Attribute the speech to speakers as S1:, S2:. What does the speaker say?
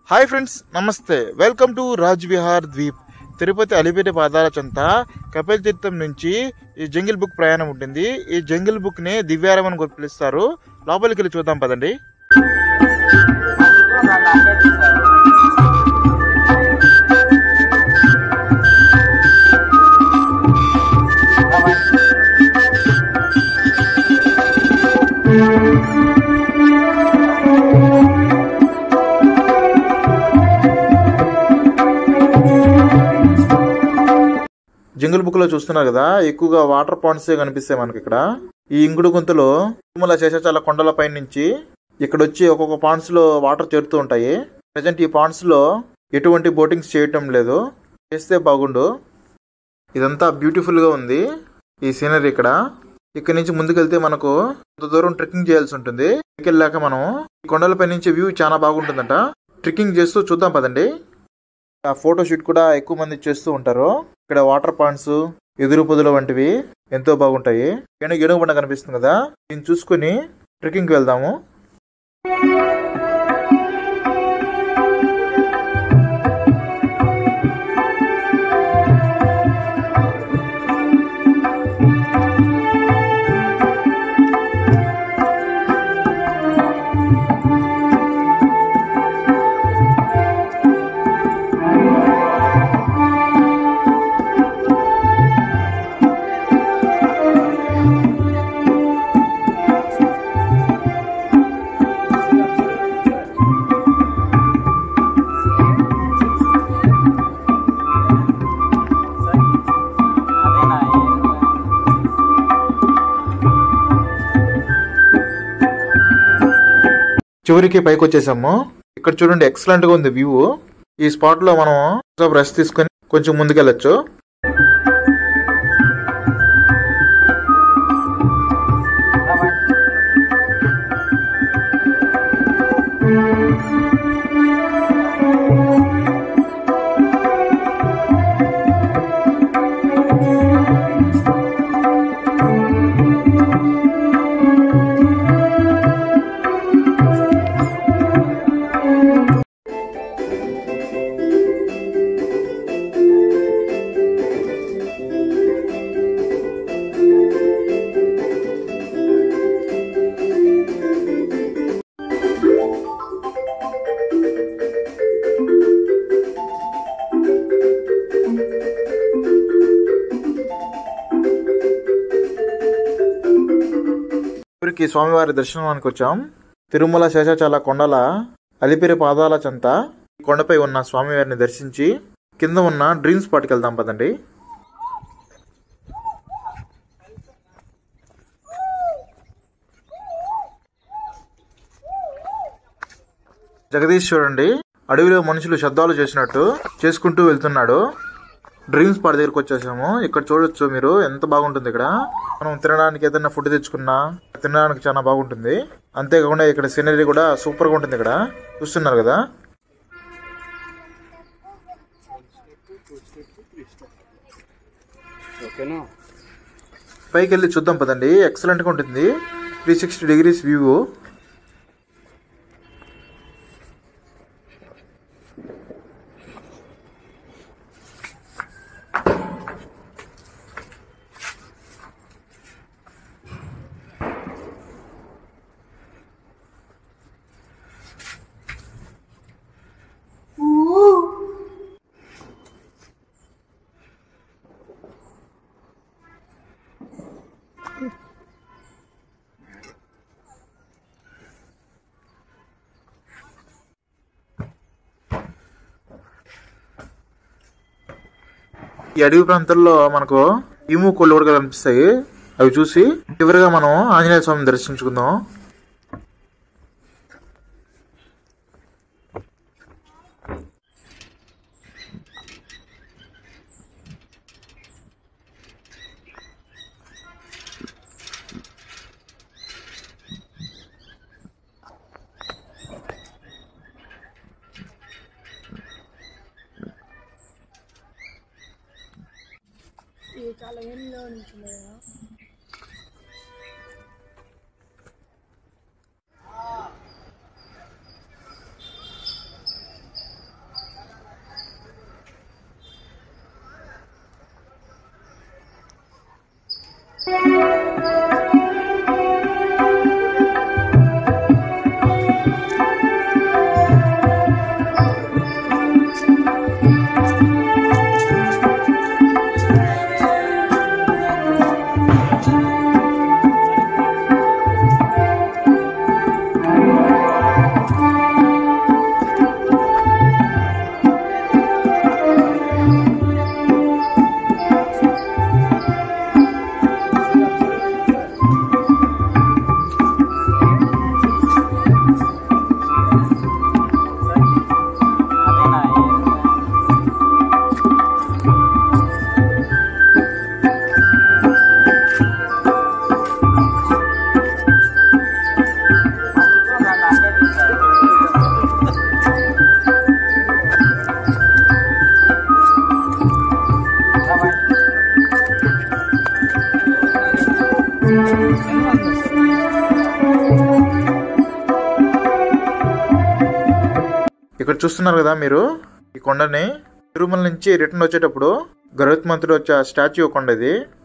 S1: hi friends నమస్తే welcome to Raj Vihar Dweep Tirupati Alipiri పాదాల చెంత కపిల్ తీర్థం నుంచి ఈ జంగిల్ బుక్ ప్రయాణం ఉంటుంది ఈ జంగిల్ బుక్ ని దివ్యారం అని కూడా పిలుస్తారు లోపలికి వెళ్ళి చూద్దాం పదండి జంగిల్ బుక్ లో చూస్తున్నారు కదా ఎక్కువగా వాటర్ పాండ్స్ కనిపిస్తాయి మనకి ఇక్కడ ఈ ఇంగుడు గుంతలో తిరుమల శేషాచల కొండల పై నుంచి ఇక్కడ వచ్చి ఒక్కొక్క పాండ్స్ లో వాటర్ చేరుతూ ఉంటాయి ప్రజెంట్ ఈ పాండ్స్ లో ఎటువంటి బోటింగ్స్ చేయటం లేదు చేస్తే బాగుండు ఇదంతా బ్యూటిఫుల్ గా ఉంది ఈ సీనరీ ఇక్కడ ఇక్కడ నుంచి ముందుకెళ్తే మనకు కొంత దూరం ట్రెక్కింగ్ చేయాల్సి ఉంటుంది వెళ్ళాక మనం ఈ కొండలపై నుంచి వ్యూ చాలా బాగుంటుందంట ట్రెక్కింగ్ చేస్తూ చూద్దాం పదండి ఆ ఫోటో షూట్ కూడా ఎక్కువ మంది చేస్తూ ఉంటారు ఇక్కడ వాటర్ పాండ్స్ ఎదురు పొదులు వంటివి ఎంతో బాగుంటాయి ఏనుగు ఏనుగు బండ కనిపిస్తుంది కదా దీన్ని చూసుకుని ట్రెక్కింగ్కి వెళ్దాము చివరికి పైకి వచ్చేసాము ఇక్కడ చూడండి ఎక్సలెంట్ గా ఉంది వ్యూ ఈ స్పాట్ లో మనం రెస్ట్ తీసుకొని కొంచెం ముందుకెళ్ళచ్చు చివరికి స్వామివారి దర్శనానికి వచ్చాం తిరుమల శేషాచల కొండల అలిపిరి పాదాల చెంత ఈ కొండపై ఉన్న స్వామివారిని దర్శించి కింద ఉన్న డ్రీమ్ స్పాట్కి వెళ్దాం పదండి జగదీష్ చూడండి అడవిలో మనుషులు శబ్దాలు చేసినట్టు చేసుకుంటూ వెళ్తున్నాడు డ్రీమ్ స్పాట్ దగ్గరకు వచ్చేసాము ఇక్కడ చూడొచ్చు మీరు ఎంత బాగుంటుంది ఇక్కడ మనం తినడానికి ఏదైనా ఫుడ్ తెచ్చుకున్నా తినడానికి చాలా బాగుంటుంది అంతేకాకుండా ఇక్కడ సీనరీ కూడా సూపర్ గా ఉంటుంది ఇక్కడ చూస్తున్నారు కదా
S2: ఓకేనా
S1: పైకి వెళ్ళి చూద్దాం పదండి ఎక్సలెంట్ గా ఉంటుంది త్రీ సిక్స్టీ డిగ్రీస్ వ్యూ ఈ అడవి ప్రాంతాల్లో మనకు ఈము కోళ్ళు కూడా కనిపిస్తాయి అవి చూసి చివరిగా మనం ఆంజనేయ స్వామిని దర్శించుకుందాం
S3: ఇది చాలా ఏళ్ళలో నుంచి ఉంది కదా
S1: ఇక్కడ చూస్తున్నారు కదా మీరు ఈ కొండని తిరుమల నుంచి రిటర్న్ వచ్చేటప్పుడు గరుత్మంతుడు వచ్చే స్టాచ్యూ కొండ ఇది